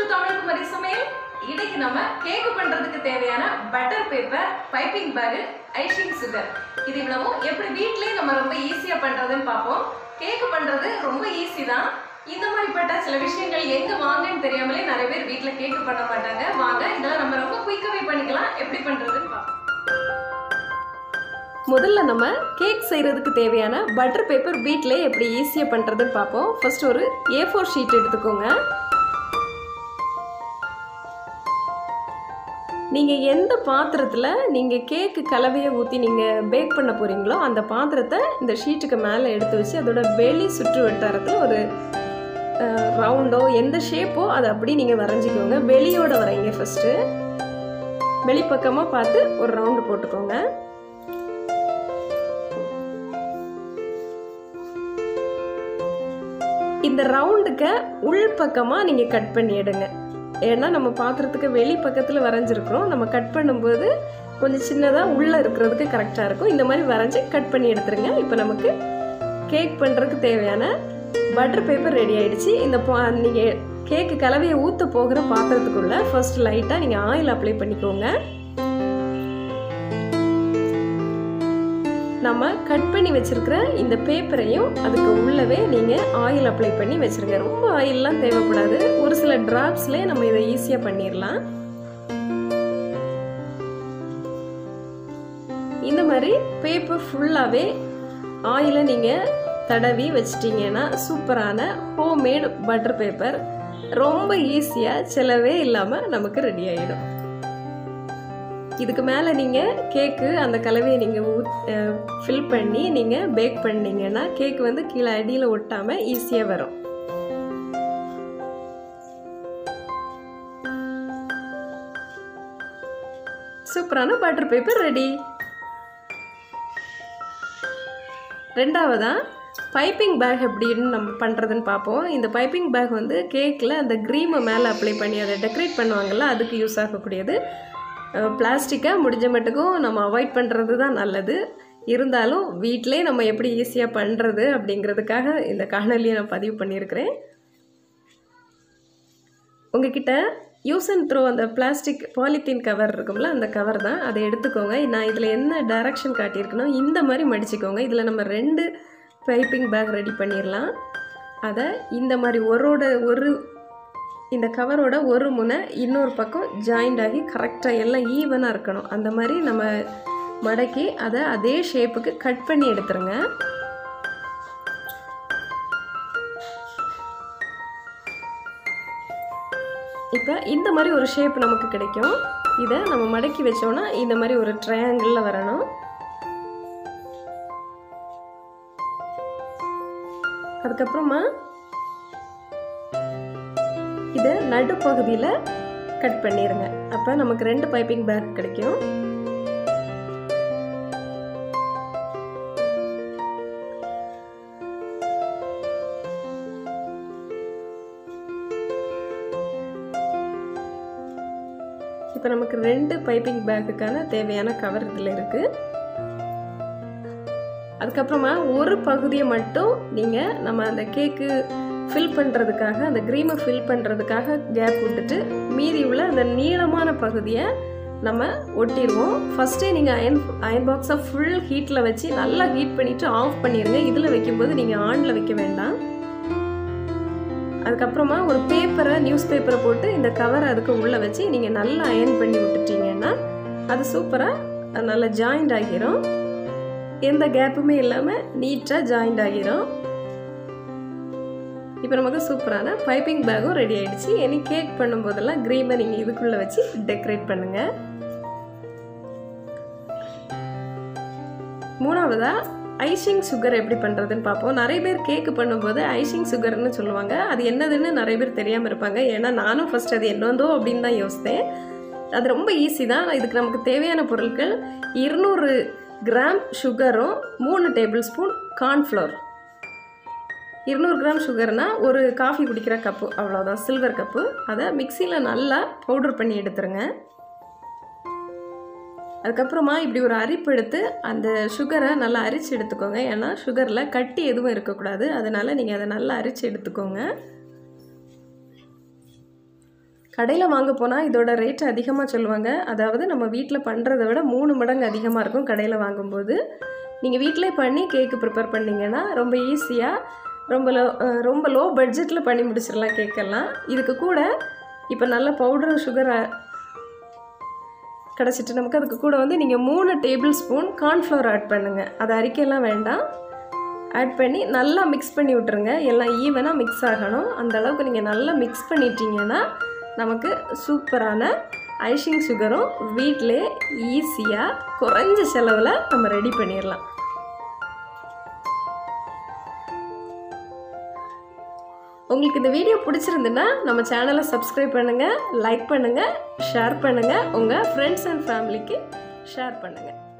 to தமிழ்குமரி சமையல் இன்னைக்கு நம்ம கேக் பண்றதுக்கு தேவையான butter paper piping bag icing sugar இது இவ்வளவும் எப்படி வீட்லயே நம்ம ரொம்ப ஈஸியா பண்றதுன்னு பார்ப்போம் கேக் பண்றது ரொம்ப ஈஸி தான் இந்த மாதிரிப்பட்ட சில விஷயங்கள் எங்க வாங்கன்னு தெரியாமலே நிறைய பேர் வீட்ல கேக் பண்ண மாட்டாங்க வாங்க இதெல்லாம் நம்ம ரொம்ப குயிக்காவே பண்ணிக்கலாம் எப்படி பண்றதுன்னு பார்ப்போம் முதல்ல நம்ம கேக் செய்கிறதுக்கு தேவையான பட்டர் பேப்பர் வீட்டிலே எப்படி ஈஸியாக பண்ணுறதுன்னு பார்ப்போம் ஃபர்ஸ்ட் ஒரு ஏ ஃபோர் ஷீட் எடுத்துக்கோங்க நீங்கள் எந்த பாத்திரத்தில் நீங்கள் கேக்கு கலவையை ஊற்றி நீங்கள் பேக் பண்ண போகிறீங்களோ அந்த பாத்திரத்தை இந்த ஷீட்டுக்கு மேலே எடுத்து வச்சு அதோட வெளி சுற்று வட்டாரத்தில் ஒரு ரவுண்டோ எந்த ஷேப்போ அதை அப்படி நீங்கள் வரைஞ்சிக்கோங்க வெளியோட வரைங்க ஃபஸ்ட்டு வெளிப்பக்கமாக பார்த்து ஒரு ரவுண்டு போட்டுக்கோங்க இந்த ரவுண்டுக்கு உள் பக்கமாக நீங்கள் கட் பண்ணி எடுங்க ஏன்னா நம்ம பாத்திரத்துக்கு வெளி பக்கத்தில் வரைஞ்சிருக்கிறோம் நம்ம கட் பண்ணும்போது கொஞ்சம் சின்னதாக உள்ளே இருக்கிறதுக்கு கரெக்டாக இருக்கும் இந்த மாதிரி வரைஞ்சி கட் பண்ணி எடுத்துருங்க இப்போ நமக்கு கேக் பண்ணுறதுக்கு தேவையான பட்டர் பேப்பர் ரெடி ஆயிடுச்சு இந்த நீங்கள் கேக்கு கலவையை ஊற்ற போகிற பாத்திரத்துக்குள்ளே ஃபர்ஸ்ட் லைட்டாக நீங்கள் ஆயில் அப்ளை பண்ணிக்கோங்க நம்ம கட் பண்ணி வச்சிருக்கிற இந்த பேப்பரையும் அதுக்கு உள்ளவே நீங்கள் ஆயில் அப்ளை பண்ணி வச்சுருங்க ரொம்ப ஆயிலெலாம் தேவைப்படாது ஒரு சில ட்ராப்ஸ்லேயே நம்ம இதை ஈஸியாக பண்ணிடலாம் இந்த மாதிரி பேப்பர் ஃபுல்லாகவே ஆயிலை நீங்கள் தடவி வச்சிட்டிங்கன்னா சூப்பரான ஹோம்மேட் பட்டர் பேப்பர் ரொம்ப ஈஸியாக செலவே இல்லாமல் நமக்கு ரெடி ஆகிடும் இதுக்கு மேலே நீங்கள் கேக்கு அந்த கலவையை நீங்கள் ஊ ஃபில் பண்ணி நீங்கள் பேக் பண்ணீங்கன்னா கேக் வந்து கீழே அடியில் ஒட்டாமல் ஈஸியாக வரும் சூப்பரான பட்டர் பேப்பர் ரெடி ரெண்டாவதா பைப்பிங் பேக் எப்படின்னு நம்ம பண்ணுறதுன்னு பார்ப்போம் இந்த பைப்பிங் பேக் வந்து கேக்கில் அந்த க்ரீமை மேலே அப்ளை பண்ணி அதை டெக்கரேட் பண்ணுவாங்கள்ல அதுக்கு யூஸ் ஆகக்கூடியது பிளாஸ்டிக்கை முடிஞ்ச மட்டுக்கும் நம்ம அவாய்ட் பண்ணுறது தான் நல்லது இருந்தாலும் வீட்டிலே நம்ம எப்படி ஈஸியாக பண்ணுறது அப்படிங்கிறதுக்காக இந்த காணொலியை நான் பதிவு பண்ணியிருக்கிறேன் உங்ககிட்ட யூஸ் அண்ட் த்ரோ அந்த பிளாஸ்டிக் பாலித்தீன் கவர் இருக்கும்ல அந்த கவர் தான் அதை எடுத்துக்கோங்க நான் இதில் என்ன டைரக்ஷன் காட்டியிருக்கணும் இந்த மாதிரி மடிச்சுக்கோங்க இதில் நம்ம ரெண்டு பைப்பிங் பேக் ரெடி பண்ணிடலாம் அதை இந்த மாதிரி ஒரோட ஒரு இந்த கவரோட ஒரு முனை இன்னொரு பக்கம் ஜாயிண்ட் ஆகி கரெக்டாக எல்லாம் ஈவனாக இருக்கணும் அந்த மாதிரி நம்ம மடக்கி அதை அதே ஷேப்புக்கு கட் பண்ணி எடுத்துருங்க இப்போ இந்த மாதிரி ஒரு ஷேப் நமக்கு கிடைக்கும் இதை நம்ம மடக்கி வச்சோன்னா இந்த மாதிரி ஒரு ட்ரையாங்கிளில் வரணும் அதுக்கப்புறமா இதை நடுப்பகுதியில் கட் பண்ணிடுங்க அப்போ நமக்கு ரெண்டு பைப்பிங் பேக் கிடைக்கும் இப்போ நமக்கு ரெண்டு பைப்பிங் பேக்குக்கான தேவையான கவர் இதில் இருக்குது அதுக்கப்புறமா ஒரு பகுதியை மட்டும் நீங்கள் நம்ம அந்த கேக்கு ஃபில் பண்ணுறதுக்காக அந்த க்ரீமை ஃபில் பண்ணுறதுக்காக கேப் விட்டுட்டு மீதி உள்ள அந்த நீளமான பகுதியை நம்ம ஒட்டிடுவோம் ஃபஸ்ட்டே நீங்கள் அயன் அயன் பாக்ஸை ஃபுல் ஹீட்டில் வச்சு நல்லா ஹீட் பண்ணிவிட்டு ஆஃப் பண்ணிடுங்க இதில் வைக்கும்போது நீங்கள் ஆனில் வைக்க வேண்டாம் அதுக்கப்புறமா ஒரு பேப்பரை நியூஸ் பேப்பரை போட்டு இந்த கவர் அதுக்கு உள்ளே வச்சு நீங்கள் நல்லா அயன் பண்ணி விட்டுட்டீங்கன்னா அது சூப்பராக நல்லா ஜாயிண்ட் ஆகிரும் எந்த கேப்புமே இல்லாமல் நீட்டாக ஜாயிண்ட் ஆகிரும் இப்போ நமக்கு சூப்பரான பைப்பிங் பேக்கும் ரெடி ஆகிடுச்சு இனி கேக் பண்ணும்போதெல்லாம் க்ரீமை நீங்கள் இதுக்குள்ளே வச்சு டெக்கரேட் பண்ணுங்கள் மூணாவதாக ஐஷிங் சுகர் எப்படி பண்ணுறதுன்னு பார்ப்போம் நிறைய பேர் கேக்கு பண்ணும்போது ஐஷிங் சுகர்னு சொல்லுவாங்க அது என்னதுன்னு நிறைய பேர் தெரியாமல் இருப்பாங்க ஏன்னா நானும் ஃபஸ்ட் அது என்னதோ அப்படின்னு தான் யோசித்தேன் அது ரொம்ப ஈஸி தான் இதுக்கு நமக்கு தேவையான பொருட்கள் இருநூறு கிராம் சுகரும் மூணு டேபிள் ஸ்பூன் கார்ன்ஃப்ளவர் இருநூறு கிராம் சுகர்னால் ஒரு காஃபி குடிக்கிற கப்பு அவ்வளோதான் சில்வர் கப்பு அதை மிக்சியில் நல்லா பவுட்ரு பண்ணி எடுத்துருங்க அதுக்கப்புறமா இப்படி ஒரு அரிப்பு எடுத்து அந்த சுகரை நல்லா அரிச்சு எடுத்துக்கோங்க ஏன்னா சுகரில் கட்டி எதுவும் இருக்கக்கூடாது அதனால் நீங்கள் அதை நல்லா அரிச்சு எடுத்துக்கோங்க கடையில் வாங்க போனால் இதோட ரேட் அதிகமாக சொல்லுவாங்க அதாவது நம்ம வீட்டில் பண்ணுறதை விட மூணு மடங்கு அதிகமாக இருக்கும் கடையில் வாங்கும்போது நீங்கள் வீட்டிலே பண்ணி கேக்கு ப்ரிப்பேர் பண்ணிங்கன்னா ரொம்ப ஈஸியாக ரொம்ப லோ அஹ் ரொம்ப லோ பட்ஜெட்டில் பண்ணி முடிச்சிடலாம் கேக்கெல்லாம் இதுக்கு கூட இப்போ நல்ல பவுடர் சுகர் கிடச்சிட்டு நமக்கு அதுக்கு கூட வந்து நீங்கள் மூணு டேபிள் ஸ்பூன் கார்ன்ஃப்ளவர் ஆட் பண்ணுங்கள் அதை அரிக்கலாம் வேண்டாம் ஆட் பண்ணி நல்லா மிக்ஸ் பண்ணி விட்டுருங்க எல்லாம் ஈவனாக மிக்ஸ் ஆகணும் அந்த அளவுக்கு நீங்கள் நல்லா மிக்ஸ் பண்ணிட்டீங்கன்னா நமக்கு சூப்பரான ஐஷிங் சுகரும் வீட்டிலே ஈஸியாக குறைஞ்ச செலவில் நம்ம ரெடி பண்ணிடலாம் உங்களுக்கு இந்த வீடியோ பிடிச்சிருந்துன்னா நம்ம சேனலை சப்ஸ்கிரைப் பண்ணுங்கள் லைக் பண்ணுங்கள் ஷேர் பண்ணுங்கள் உங்கள் ஃப்ரெண்ட்ஸ் அண்ட் ஃபேமிலிக்கு ஷேர் பண்ணுங்கள்